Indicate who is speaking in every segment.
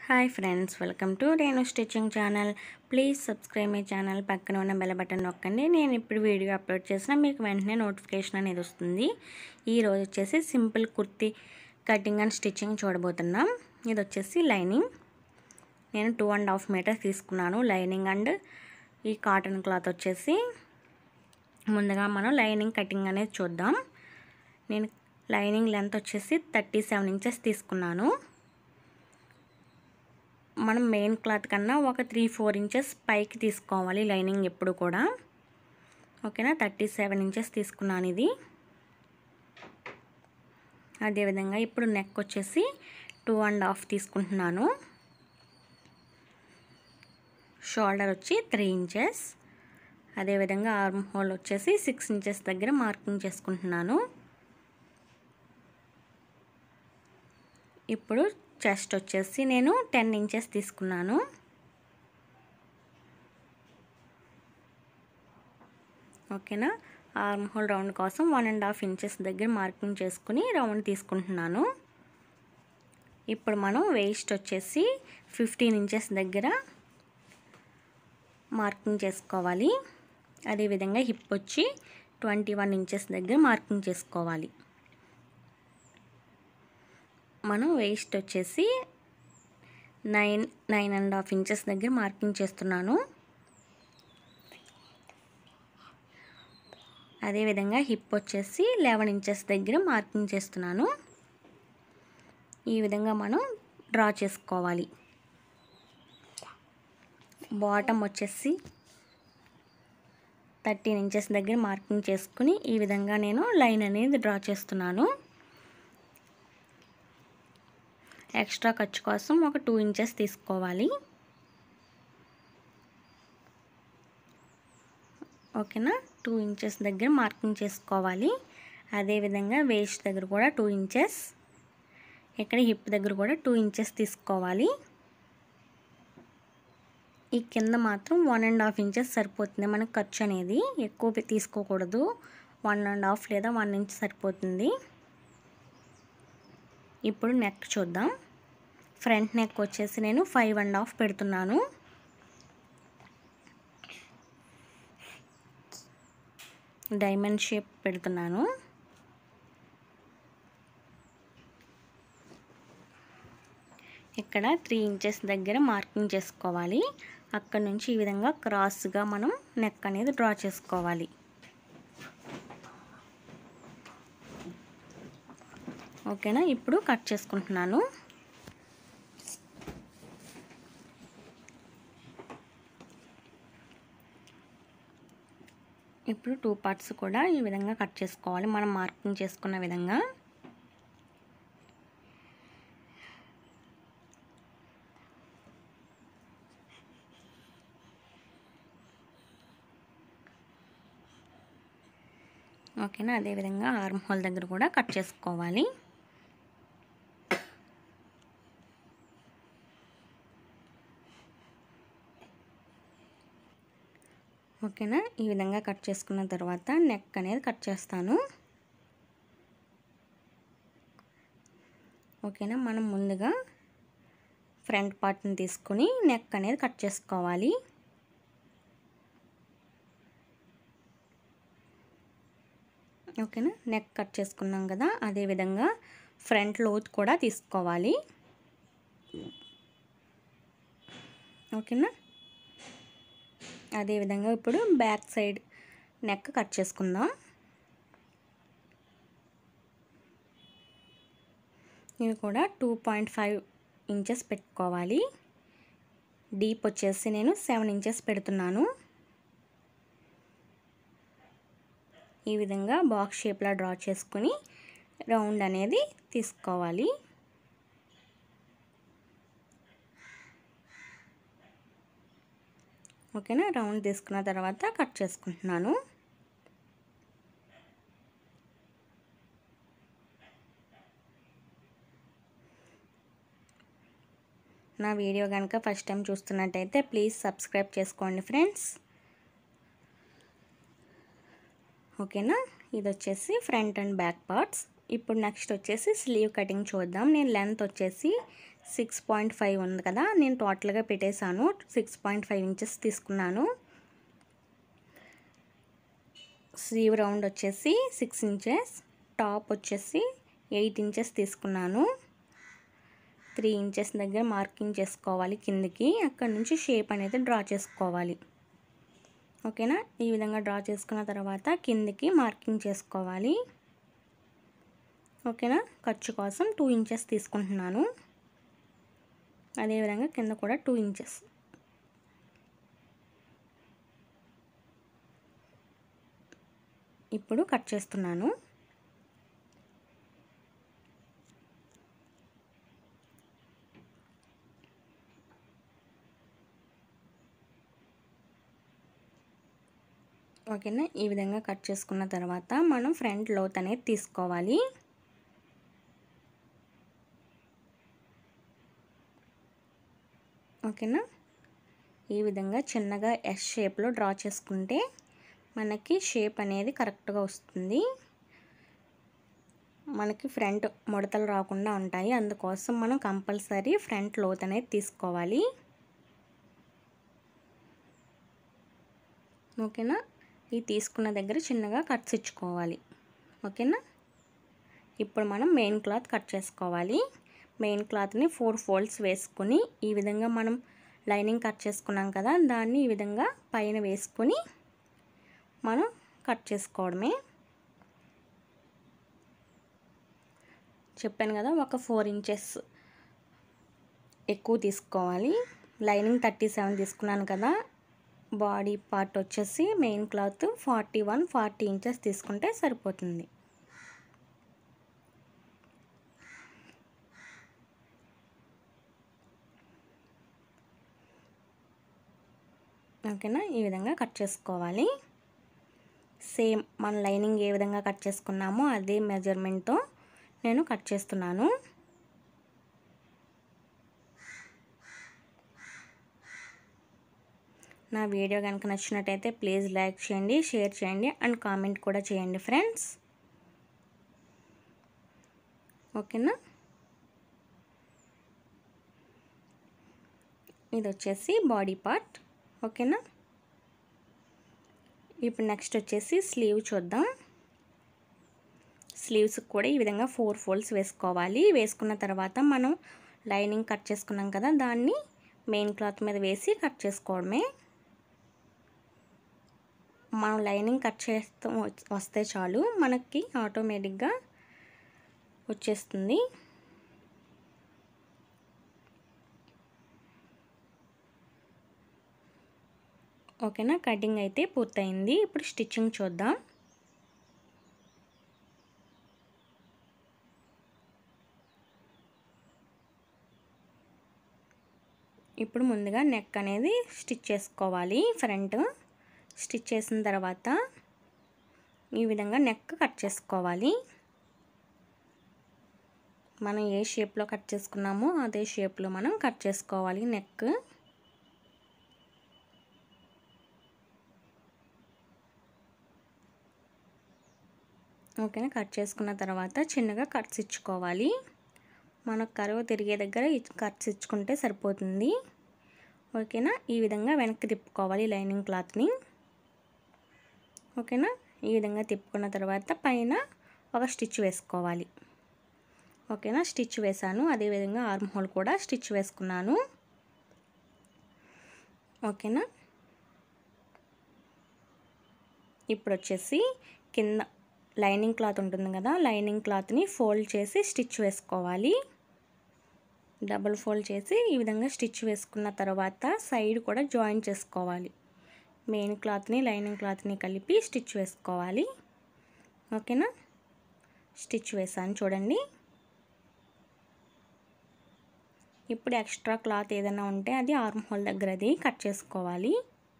Speaker 1: hi friends welcome to Renu stitching channel please subscribe my channel పక్కన ఉన్న bell button నొక్కండి నేను ఇప్పుడు వీడియో అప్లోడ్ చేసిన మీకు వెంటనే నోటిఫికేషన్ అనేది వస్తుంది ఈ రోజు వచ్చేసి simple kurti cutting and stitching చూడబోతున్నాం ఇది వచ్చేసి లైనింగ్ నేను టూ అండ్ హాఫ్ మీటర్స్ తీసుకున్నాను లైనింగ్ అండ్ ఈ కాటన్ క్లాత్ వచ్చేసి ముందుగా మనం లైనింగ్ కటింగ్ అనేది చూద్దాం నేను లైనింగ్ లెంత్ వచ్చేసి థర్టీ సెవెన్ ఇంచెస్ తీసుకున్నాను మనం మెయిన్ క్లాత్ కన్నా ఒక త్రీ ఫోర్ ఇంచెస్ పైకి తీసుకోవాలి లైనింగ్ ఎప్పుడు కూడా ఓకేనా థర్టీ సెవెన్ ఇంచెస్ తీసుకున్నాను ఇది అదేవిధంగా ఇప్పుడు నెక్ వచ్చేసి టూ అండ్ హాఫ్ తీసుకుంటున్నాను షోల్డర్ వచ్చి త్రీ ఇంచెస్ అదేవిధంగా ఆర్మ్ హోల్ వచ్చేసి సిక్స్ ఇంచెస్ దగ్గర మార్కింగ్ చేసుకుంటున్నాను ఇప్పుడు చెస్ట్ వచ్చేసి నేను టెన్ ఇంచెస్ తీసుకున్నాను ఓకేనా ఆర్మ్ హోల్ రౌండ్ కోసం వన్ అండ్ హాఫ్ ఇంచెస్ దగ్గర మార్కింగ్ చేసుకుని రౌండ్ తీసుకుంటున్నాను ఇప్పుడు మనం వేస్ట్ వచ్చేసి ఫిఫ్టీన్ ఇంచెస్ దగ్గర మార్కింగ్ చేసుకోవాలి అదేవిధంగా హిప్ వచ్చి ట్వంటీ వన్ ఇంచెస్ దగ్గర మార్కింగ్ చేసుకోవాలి మనం వేస్ట్ వచ్చేసి nine nine and half inches దగ్గర మార్కింగ్ చేస్తున్నాను అదేవిధంగా హిప్ వచ్చేసి లెవెన్ ఇంచెస్ దగ్గర మార్కింగ్ చేస్తున్నాను ఈ విధంగా మనం డ్రా చేసుకోవాలి బాటమ్ వచ్చేసి థర్టీన్ ఇంచెస్ దగ్గర మార్కింగ్ చేసుకుని ఈ విధంగా నేను లైన్ అనేది డ్రా చేస్తున్నాను ఎక్స్ట్రా ఖర్చు కోసం ఒక టూ ఇంచెస్ తీసుకోవాలి ఓకేనా టూ ఇంచెస్ దగ్గర మార్కింగ్ చేసుకోవాలి అదేవిధంగా వేస్ట్ దగ్గర కూడా టూ ఇంచెస్ ఇక్కడ హిప్ దగ్గర కూడా టూ ఇంచెస్ తీసుకోవాలి ఈ కింద మాత్రం వన్ అండ్ హాఫ్ ఇంచెస్ సరిపోతుంది మనకు ఖర్చు అనేది ఎక్కువ తీసుకోకూడదు వన్ అండ్ హాఫ్ లేదా వన్ ఇంచ్ సరిపోతుంది ఇప్పుడు నెక్ చూద్దాం ఫ్రంట్ నెక్ వచ్చేసి నేను ఫైవ్ అండ్ హాఫ్ పెడుతున్నాను డైమండ్ షేప్ పెడుతున్నాను ఇక్కడ త్రీ ఇంచెస్ దగ్గర మార్కింగ్ చేసుకోవాలి అక్కడ నుంచి ఈ విధంగా క్రాస్గా మనం నెక్ అనేది డ్రా చేసుకోవాలి ఓకేనా ఇప్పుడు కట్ చేసుకుంటున్నాను ఇప్పుడు టూ పార్ట్స్ కూడా ఈ విధంగా కట్ చేసుకోవాలి మనం మార్కింగ్ చేసుకున్న విధంగా ఓకేనా అదేవిధంగా ఆర్మ్ హోల్ దగ్గర కూడా కట్ చేసుకోవాలి ఓకేనా ఈ విధంగా కట్ చేసుకున్న తర్వాత నెక్ అనేది కట్ చేస్తాను ఓకేనా మనం ముందుగా ఫ్రంట్ పార్ట్ని తీసుకొని నెక్ అనేది కట్ చేసుకోవాలి ఓకేనా నెక్ కట్ చేసుకున్నాం కదా అదేవిధంగా ఫ్రంట్ లోత్ కూడా తీసుకోవాలి ఓకేనా అదేవిధంగా ఇప్పుడు బ్యాక్ సైడ్ నెక్ కట్ చేసుకుందాం ఇవి కూడా టూ పాయింట్ ఫైవ్ ఇంచెస్ పెట్టుకోవాలి డీప్ వచ్చేసి నేను సెవెన్ ఇంచెస్ పెడుతున్నాను ఈ విధంగా బాక్స్ షేప్లా డ్రా చేసుకుని రౌండ్ అనేది తీసుకోవాలి ఓకేనా రౌండ్ తీసుకున్న తర్వాత కట్ చేసుకుంటున్నాను నా వీడియో కనుక ఫస్ట్ టైం చూస్తున్నట్టయితే ప్లీజ్ సబ్స్క్రైబ్ చేసుకోండి ఫ్రెండ్స్ ఓకేనా ఇది వచ్చేసి ఫ్రంట్ అండ్ బ్యాక్ పార్ట్స్ ఇప్పుడు నెక్స్ట్ వచ్చేసి స్లీవ్ కటింగ్ చూద్దాం నేను లెంత్ వచ్చేసి సిక్స్ పాయింట్ ఫైవ్ ఉంది కదా నేను టోటల్గా పెట్టేశాను సిక్స్ పాయింట్ ఫైవ్ ఇంచెస్ తీసుకున్నాను స్లీవ్ రౌండ్ వచ్చేసి సిక్స్ ఇంచెస్ టాప్ వచ్చేసి ఎయిట్ ఇంచెస్ తీసుకున్నాను త్రీ ఇంచెస్ దగ్గర మార్కింగ్ చేసుకోవాలి కిందికి అక్కడ నుంచి షేప్ అనేది డ్రా చేసుకోవాలి ఓకేనా ఈ విధంగా డ్రా చేసుకున్న తర్వాత కిందికి మార్కింగ్ చేసుకోవాలి ఓకేనా ఖర్చు కోసం టూ ఇంచెస్ తీసుకుంటున్నాను అదేవిధంగా కింద కూడా టూ ఇంచెస్ ఇప్పుడు కట్ చేస్తున్నాను ఓకేనా ఈ విధంగా కట్ చేసుకున్న తర్వాత మనం ఫ్రంట్ లోత్ అనేది తీసుకోవాలి ఓకేనా ఈ విధంగా చిన్నగా ఎస్ షేప్లో డ్రా చేసుకుంటే మనకి షేప్ అనేది కరెక్ట్గా వస్తుంది మనకి ఫ్రంట్ ముడతలు రాకుండా ఉంటాయి అందుకోసం మనం కంపల్సరీ ఫ్రంట్ లోత్ అనేది తీసుకోవాలి ఓకేనా ఈ తీసుకున్న దగ్గర చిన్నగా కట్స్ ఇచ్చుకోవాలి ఓకేనా ఇప్పుడు మనం మెయిన్ క్లాత్ కట్ చేసుకోవాలి మెయిన్ క్లాత్ని ఫోర్ ఫోల్డ్స్ వేసుకొని ఈ విధంగా మనం లైనింగ్ కట్ చేసుకున్నాం కదా దాన్ని ఈ విధంగా పైన వేసుకొని మనం కట్ చేసుకోవడమే చెప్పాను కదా ఒక ఫోర్ ఇంచెస్ ఎక్కువ తీసుకోవాలి లైనింగ్ థర్టీ సెవెన్ తీసుకున్నాను కదా బాడీ పార్ట్ వచ్చేసి main cloth forty one forty inches తీసుకుంటే సరిపోతుంది ఓకేనా ఈ విధంగా కట్ చేసుకోవాలి సేమ్ మన లైనింగ్ ఏ విధంగా కట్ చేసుకున్నామో అదే మెజర్మెంట్తో నేను కట్ చేస్తున్నాను నా వీడియో కనుక నచ్చినట్టయితే ప్లీజ్ లైక్ చేయండి షేర్ చేయండి అండ్ కామెంట్ కూడా చేయండి ఫ్రెండ్స్ ఓకేనా ఇది వచ్చేసి బాడీ పార్ట్ ఓకేనా ఇప్పుడు నెక్స్ట్ వచ్చేసి స్లీవ్ చూద్దాం స్లీవ్స్ కూడా ఈ విధంగా ఫోర్ ఫోల్డ్స్ వేసుకోవాలి వేసుకున్న తర్వాత మనం లైనింగ్ కట్ చేసుకున్నాం కదా దాన్ని మెయిన్ క్లాత్ మీద వేసి కట్ చేసుకోవడమే మనం లైనింగ్ కట్ చేస్తూ వస్తే చాలు మనకి ఆటోమేటిక్గా వచ్చేస్తుంది ఓకేనా కటింగ్ అయితే పూర్తయింది ఇప్పుడు స్టిచ్చింగ్ చూద్దాం ఇప్పుడు ముందుగా నెక్ అనేది స్టిచ్ చేసుకోవాలి ఫ్రంట్ స్టిచ్ చేసిన తర్వాత ఈ విధంగా నెక్ కట్ చేసుకోవాలి మనం ఏ షేప్లో కట్ చేసుకున్నామో అదే షేప్లో మనం కట్ చేసుకోవాలి నెక్ ఓకేనా కట్ చేసుకున్న తర్వాత చిన్నగా కట్స్ ఇచ్చుకోవాలి మనకు కరువు తిరిగే దగ్గర కట్స్ ఇచ్చుకుంటే సరిపోతుంది ఓకేనా ఈ విధంగా వెనక్కి తిప్పుకోవాలి లైనింగ్ క్లాత్ని ఓకేనా ఈ విధంగా తిప్పుకున్న తర్వాత పైన ఒక స్టిచ్ వేసుకోవాలి ఓకేనా స్టిచ్ వేసాను అదేవిధంగా ఆర్మ్ హోల్ కూడా స్టిచ్ వేసుకున్నాను ఓకేనా ఇప్పుడు వచ్చేసి కింద లైనింగ్ క్లాత్ ఉంటుంది కదా లైనింగ్ క్లాత్ని ఫోల్డ్ చేసి స్టిచ్ వేసుకోవాలి డబుల్ ఫోల్డ్ చేసి ఈ విధంగా స్టిచ్ వేసుకున్న తర్వాత సైడ్ కూడా జాయిన్ చేసుకోవాలి మెయిన్ క్లాత్ని లైనింగ్ క్లాత్ని కలిపి స్టిచ్ వేసుకోవాలి ఓకేనా స్టిచ్ వేసాను చూడండి ఇప్పుడు ఎక్స్ట్రా క్లాత్ ఏదైనా ఉంటే అది ఆర్మ్ హోల్ దగ్గర అది కట్ చేసుకోవాలి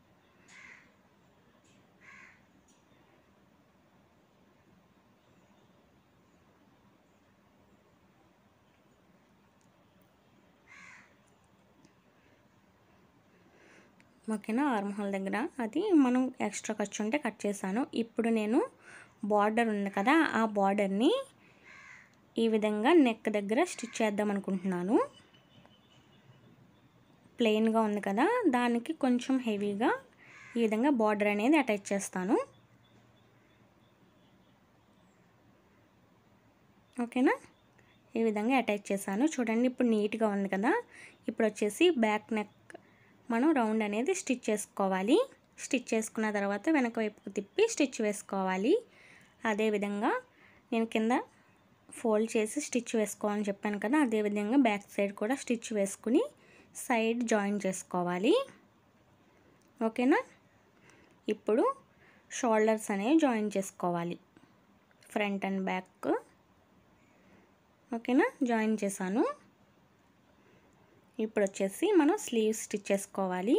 Speaker 1: ఓకేనా ఆర్మ్ హోల్ దగ్గర అది మనం ఎక్స్ట్రా ఖర్చు ఉంటే కట్ చేశాను ఇప్పుడు నేను బార్డర్ ఉంది కదా ఆ బార్డర్ని ఈ విధంగా నెక్ దగ్గర స్టిచ్ చేద్దాం అనుకుంటున్నాను ప్లెయిన్గా ఉంది కదా దానికి కొంచెం హెవీగా ఈ విధంగా బార్డర్ అనేది అటాచ్ చేస్తాను ఓకేనా ఈ విధంగా అటాచ్ చేశాను చూడండి ఇప్పుడు నీట్గా ఉంది కదా ఇప్పుడు వచ్చేసి బ్యాక్ నెక్ మనం రౌండ్ అనేది స్టిచ్ చేసుకోవాలి స్టిచ్ చేసుకున్న తర్వాత వెనక వైపుకు తిప్పి స్టిచ్ వేసుకోవాలి అదేవిధంగా నేను కింద ఫోల్డ్ చేసి స్టిచ్ వేసుకోవాలని చెప్పాను కదా అదేవిధంగా బ్యాక్ సైడ్ కూడా స్టిచ్ వేసుకుని సైడ్ జాయిన్ చేసుకోవాలి ఓకేనా ఇప్పుడు షోల్డర్స్ అనేవి జాయిన్ చేసుకోవాలి ఫ్రంట్ అండ్ బ్యాక్ ఓకేనా జాయిన్ చేశాను ఇప్పుడు వచ్చేసి మనం స్లీవ్స్ స్టిచ్ చేసుకోవాలి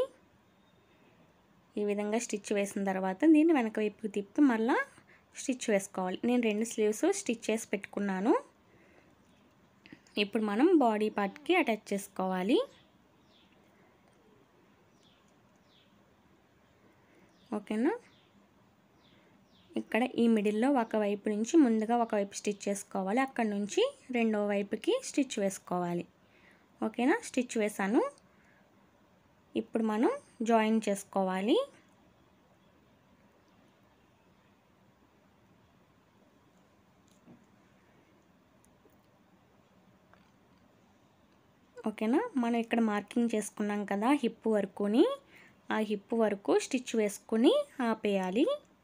Speaker 1: ఈ విధంగా స్టిచ్ వేసిన తర్వాత దీన్ని వెనక వైపుకి తిప్పి మళ్ళీ స్టిచ్ వేసుకోవాలి నేను రెండు స్లీవ్స్ స్టిచ్ చేసి పెట్టుకున్నాను ఇప్పుడు మనం బాడీ పార్ట్కి అటాచ్ చేసుకోవాలి ఓకేనా ఇక్కడ ఈ మిడిల్లో ఒకవైపు నుంచి ముందుగా ఒకవైపు స్టిచ్ చేసుకోవాలి అక్కడ నుంచి రెండో వైపుకి స్టిచ్ వేసుకోవాలి ఓకేనా స్టిచ్ వేసాను ఇప్పుడు మనం జాయిన్ చేసుకోవాలి ఓకేనా మనం ఇక్కడ మార్కింగ్ చేసుకున్నాం కదా హిప్ వరకుని ఆ హిప్ వరకు స్టిచ్ వేసుకుని ఆపేయాలి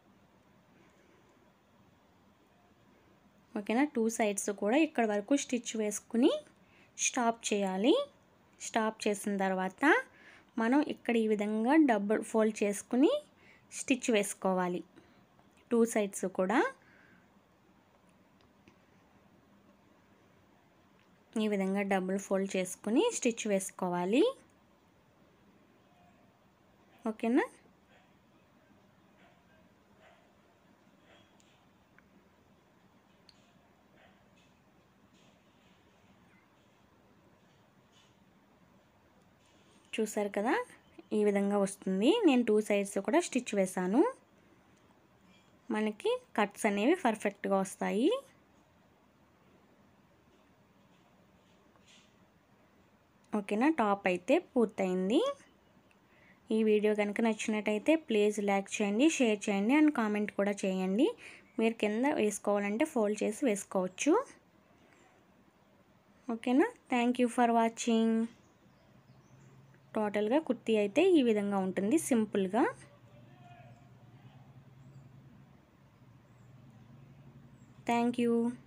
Speaker 1: ఓకేనా టూ సైడ్స్ కూడా ఇక్కడ వరకు స్టిచ్ వేసుకుని స్టాప్ చేయాలి స్టాప్ చేసిన తర్వాత మనం ఇక్కడ ఈ విధంగా డబుల్ ఫోల్డ్ చేసుకుని స్టిచ్ వేసుకోవాలి టూ సైడ్స్ కూడా ఈ విధంగా డబుల్ ఫోల్డ్ చేసుకుని స్టిచ్ వేసుకోవాలి ఓకేనా చూసారు కదా ఈ విధంగా వస్తుంది నేను టూ సైడ్స్ కూడా స్టిచ్ వేశాను మనకి కట్స్ అనేవి పర్ఫెక్ట్గా వస్తాయి ఓకేనా టాప్ అయితే పూర్తయింది ఈ వీడియో కనుక నచ్చినట్టయితే ప్లీజ్ లైక్ చేయండి షేర్ చేయండి అండ్ కామెంట్ కూడా చేయండి మీరు కింద వేసుకోవాలంటే ఫోల్డ్ చేసి వేసుకోవచ్చు ఓకేనా థ్యాంక్ యూ ఫర్ వాచింగ్ టోటల్గా కుర్తీ అయితే ఈ విధంగా ఉంటుంది సింపుల్గా థ్యాంక్ యూ